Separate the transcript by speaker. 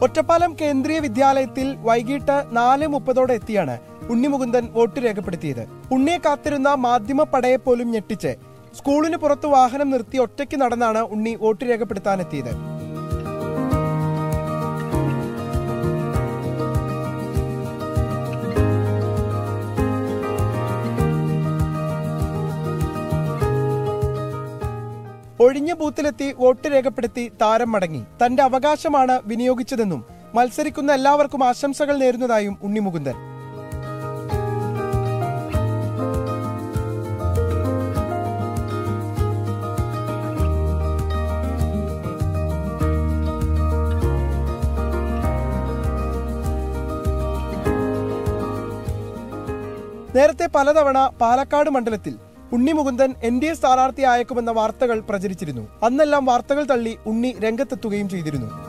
Speaker 1: ഒറ്റപ്പാലം കേന്ദ്രീയ വിദ്യാലയത്തിൽ വൈകിട്ട് നാല് മുപ്പതോടെ എത്തിയാണ് ഉണ്ണിമുകുന്ദൻ വോട്ട് രേഖപ്പെടുത്തിയത് ഉണ്ണിയെ കാത്തിരുന്ന മാധ്യമ പടയെ പോലും ഞെട്ടിച്ച് സ്കൂളിന് പുറത്ത് വാഹനം നിർത്തി ഒറ്റയ്ക്ക് നടന്നാണ് ഉണ്ണി വോട്ട് രേഖപ്പെടുത്താനെത്തിയത് ഒഴിഞ്ഞ ബൂത്തിലെത്തി വോട്ട് രേഖപ്പെടുത്തി താരം മടങ്ങി തന്റെ അവകാശമാണ് വിനിയോഗിച്ചതെന്നും മത്സരിക്കുന്ന എല്ലാവർക്കും ആശംസകൾ നേരുന്നതായും ഉണ്ണിമുകുന്ദൻ നേരത്തെ പലതവണ പാലക്കാട് മണ്ഡലത്തിൽ Unni Mukundan N D A സ്ഥാനാർത്ഥിയായേക്കുമെന്ന വാർത്തകൾ പ്രചരിച്ചിരുന്നു അന്നെല്ലാം വാർത്തകൾ തള്ളി ഉണ്ണി രംഗത്തെത്തുകയും ചെയ്തിരുന്നു